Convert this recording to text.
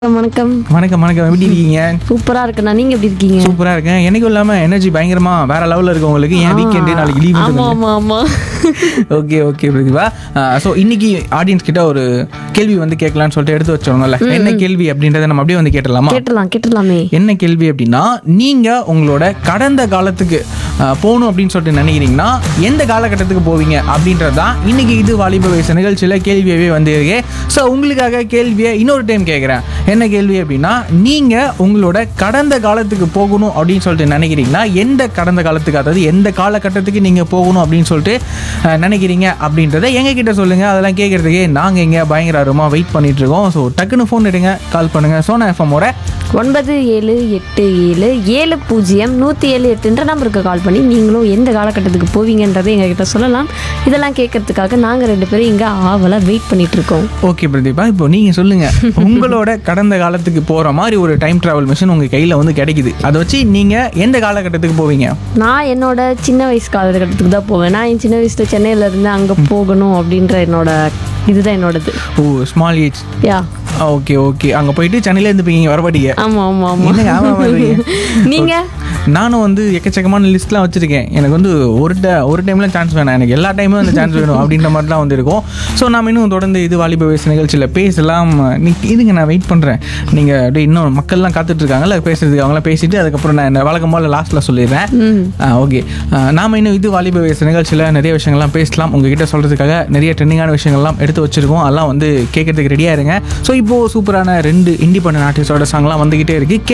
வணக்கம் வணக்கம் வணக்கம் எப்படி இருக்கீங்க சூப்பரா இருக்குண்ணா நீங்க எப்படி இருக்கீங்க சூப்பரா இருக்கேன் எனக்கும் இல்லாம எனர்ஜி பயங்கரமா வேற லெவல்ல இருக்கு உங்களுக்கு ஏன் வீக்கெண்டு நாளைக்கு லீவ் ஆமா ஆமா ஆமா ஓகே ஓகே பிரதிபா ஸோ இன்னைக்கு ஆடியன்ஸ் கிட்ட ஒரு கேள்வி வந்து கேட்கலாம்னு சொல்லிட்டு எடுத்து வச்சோம்ல என்ன கேள்வி அப்படின்றத நம்ம அப்படியே வந்து கேட்டலாமா கேட்டலாம் கேட்டலாமே என்ன கேள்வி அப்படின்னா நீங்க உங்களோட கடந்த காலத்துக்கு அஹ், போகணும் அப்படின்னு சொல்லிட்டு நினைக்கிறீங்கன்னா எந்த காலகட்டத்துக்கு போவீங்க அப்படின்றது தான் இன்னைக்கு இது வாலிப வயசு நிகழ்ச்சியில் கேள்வியவே வந்து இருக்கு ஸோ உங்களுக்காக கேள்வியை இன்னொரு டைம் கேட்குறேன் என்ன கேள்வி அப்படின்னா நீங்க உங்களோட கடந்த காலத்துக்கு போகணும் அப்படின்னு சொல்லிட்டு நினைக்கிறீங்கன்னா எந்த கடந்த காலத்துக்கு அதாவது எந்த காலகட்டத்துக்கு நீங்க போகணும் அப்படின்னு சொல்லிட்டு அஹ், நினைக்கிறீங்க அப்படின்றத எங்க கிட்ட சொல்லுங்க அதெல்லாம் கேட்கறதுக்கே நாங்க இங்க பயங்கர ஆர்வமா வெயிட் பண்ணிட்டு இருக்கோம் ஸோ டக்குன்னு ஃபோன் எடுங்க கால் பண்ணுங்க சோனா எஃப்எம்மோட ஒன்பது ஏழு எட்டு ஏழு ஏழு பூஜ்ஜியம் நூற்றி ஏழு எட்டுன்ற நம்பருக்கு கால் பண்ணி நீங்களும் எந்த காலகட்டத்துக்கு போவீங்கன்றதை எங்ககிட்ட சொல்லலாம் இதெல்லாம் கேட்கறதுக்காக நாங்கள் ரெண்டு பேரும் இங்கே ஆவலாக வெயிட் பண்ணிட்டு இருக்கோம் ஓகே பிரதீபா இப்போ நீங்க சொல்லுங்க உங்களோட கடந்த காலத்துக்கு போற மாதிரி ஒரு டைம் டிராவல் மிஷின் உங்க கையில வந்து கிடைக்குது அதை வச்சு நீங்க எந்த காலகட்டத்துக்கு போவீங்க நான் என்னோட சின்ன வயசு காலகட்டத்துக்கு தான் போவேன் நான் என் சின்ன வயசில் சென்னையில் இருந்து அங்கே போகணும் அப்படின்ற என்னோட இதுதான் என்னோடது oh small age ya okay okay அங்க போயிட்டு சென்னையில இருந்து போய் இங்க வரமாட்டீங்க ஆமாம் ஆமாம் என்னங்க ஆமா ஆமாம் வரீங்க? நீங்கள் நானும் வந்து எக்கச்சக்கமான லிஸ்ட்லாம் வச்சிருக்கேன் எனக்கு வந்து ஒரு ட ஒரு டைம்ல சான்ஸ் வேணாம் எனக்கு எல்லா டைமும் அந்த சான்ஸ் வேணும் அப்படின்ற மாதிரிலாம் வந்து இருக்கும் ஸோ நாம் இன்னும் தொடர்ந்து இது வாலிப வயசு நிகழ்ச்சியில் பேசலாம் நீ இதுங்க நான் வெயிட் பண்ணுறேன் நீங்கள் அப்படியே இன்னும் மக்கள்லாம் காத்துட்டு இருக்காங்கல்ல பேசுறதுக்கு அவங்களாம் பேசிட்டு அதுக்கப்புறம் நான் என்ன வழக்கம் போல் லாஸ்ட்டில் சொல்லிடுறேன் ம் ஓகே நாம் இன்னும் இது வாலிப வயசு நிகழ்ச்சியில் நிறைய விஷயங்கள்லாம் பேசலாம் உங்ககிட்ட சொல்கிறதுக்காக நிறைய ட்ரெண்டிங்கான விஷயங்கள்லாம் எடுத்து வச்சிருக்கோம் அதெல்லாம் வந்து கேட்கறதுக்கு ரெடியாக இருங்க ஸோ இப்போது சூப்பரான ரெண்டு இண்டிபெண்டன்ட் ஆர்டிஸ்டோட சாங்லாம் வந்துக்கிட்டே இருக்கு